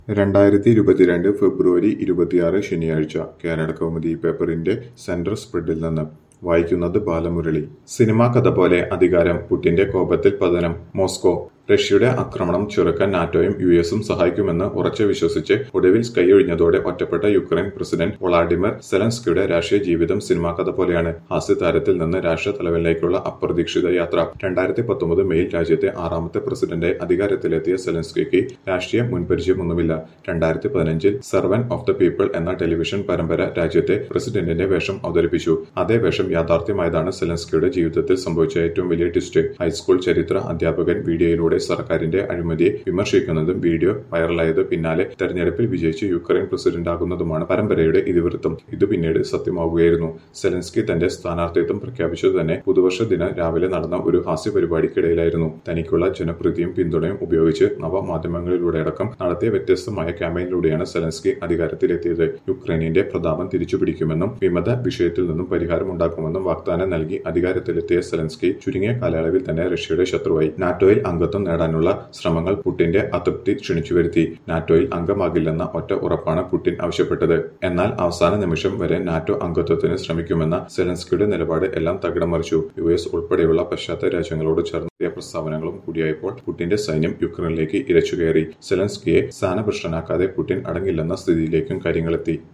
രണ്ടായിരത്തി ഇരുപത്തിരണ്ട് ഫെബ്രുവരി ഇരുപത്തിയാറ് ശനിയാഴ്ച കേരള കൗമുദി പേപ്പറിന്റെ സെന്റർ സ്പ്രെഡിൽ നിന്ന് വായിക്കുന്നത് ബാലമുരളി സിനിമാ കഥ പോലെ അധികാരം പുടിന്റെ കോപത്തിൽ പതനം മോസ്കോ റഷ്യയുടെ ആക്രമണം ചെറുക്കാൻ നാറ്റോയും യു എസും സഹായിക്കുമെന്ന് ഉറച്ചു വിശ്വസിച്ച് ഒടുവിൽ കൈയൊഴിഞ്ഞതോടെ ഒറ്റപ്പെട്ട യുക്രൈൻ പ്രസിഡന്റ് വൊളാഡിമിർ സെലൻസ്കിയുടെ രാഷ്ട്രീയ ജീവിതം സിനിമാ കഥ പോലെയാണ് ഹാസ്യതാരത്തിൽ നിന്ന് രാഷ്ട്ര തലവനിലേക്കുള്ള അപ്രതീക്ഷിത യാത്ര രണ്ടായിരത്തി പത്തൊമ്പത് മെയിൽ രാജ്യത്തെ ആറാമത്തെ പ്രസിഡന്റായി അധികാരത്തിലെത്തിയ സെലൻസ്കിക്ക് രാഷ്ട്രീയ മുൻപരിചയമൊന്നുമില്ല രണ്ടായിരത്തി പതിനഞ്ചിൽ സർവൻ ഓഫ് ദ പീപ്പിൾ എന്ന ടെലിവിഷൻ പരമ്പര രാജ്യത്തെ പ്രസിഡന്റിന്റെ വേഷം അവതരിപ്പിച്ചു അതേ വേഷം യാഥാർത്ഥ്യമായതാണ് സെലൻസ്കിയുടെ ജീവിതത്തിൽ സംഭവിച്ച ഏറ്റവും വലിയ ട്വിസ്റ്റ് ഹൈസ്കൂൾ ചരിത്ര അധ്യാപകൻ വീഡിയോയിലൂടെ സർക്കാരിന്റെ അഴിമതിയെ വിമർശിക്കുന്നതും വീഡിയോ വൈറലായത് പിന്നാലെ തെരഞ്ഞെടുപ്പിൽ വിജയിച്ച് യുക്രൈൻ പ്രസിഡന്റാകുന്നതുമാണ് പരമ്പരയുടെ ഇതിവൃത്തം ഇത് പിന്നീട് സത്യമാവുകയായിരുന്നു സെലൻസ്കി തന്റെ സ്ഥാനാർത്ഥിത്വം പ്രഖ്യാപിച്ചത് തന്നെ പുതുവർഷ ദിന രാവിലെ നടന്ന ഒരു ഹാസ്യ പരിപാടിക്കിടയിലായിരുന്നു തനിക്കുള്ള ജനപ്രീതിയും പിന്തുണയും ഉപയോഗിച്ച് നവമാധ്യമങ്ങളിലൂടെ അടക്കം നടത്തിയ വ്യത്യസ്തമായ ക്യാമ്പയിനിലൂടെയാണ് സെലൻസ്കി അധികാരത്തിലെത്തിയത് യുക്രൈനിന്റെ പ്രതാപം തിരിച്ചുപിടിക്കുമെന്നും വിമത വിഷയത്തിൽ നിന്നും പരിഹാരമുണ്ടാക്കുമെന്നും വാഗ്ദാനം നൽകി അധികാരത്തിലെത്തിയ സെലൻസ്കി ചുരുങ്ങിയ കാലയളവിൽ തന്നെ റഷ്യയുടെ ശത്രുവായി നാറ്റോയിൽ അംഗത്വം നേടാനുള്ള ശ്രമങ്ങൾ പുടിന്റെ അതൃപ്തി ക്ഷണിച്ചുവരുത്തി നാറ്റോയിൽ അംഗമാകില്ലെന്ന ഒറ്റ ഉറപ്പാണ് പുടിൻ ആവശ്യപ്പെട്ടത് എന്നാൽ അവസാന നിമിഷം വരെ നാറ്റോ അംഗത്വത്തിന് ശ്രമിക്കുമെന്ന സെലൻസ്കിയുടെ നിലപാട് എല്ലാം തകിടം മറിച്ചു യു എസ് ഉൾപ്പെടെയുള്ള പാശ്ചാത്യ രാജ്യങ്ങളോട് ചേർന്നെത്തിയ പ്രസ്താവനകളും കൂടിയായപ്പോൾ പുടിന്റെ സൈന്യം യുക്രൈനിലേക്ക് ഇരച്ചുകയറി സെലൻസ്കിയെ സ്ഥാനഭ്രഷ്ടനാക്കാതെ പുടിൻ അടങ്ങില്ലെന്ന സ്ഥിതിയിലേക്കും കാര്യങ്ങളെത്തി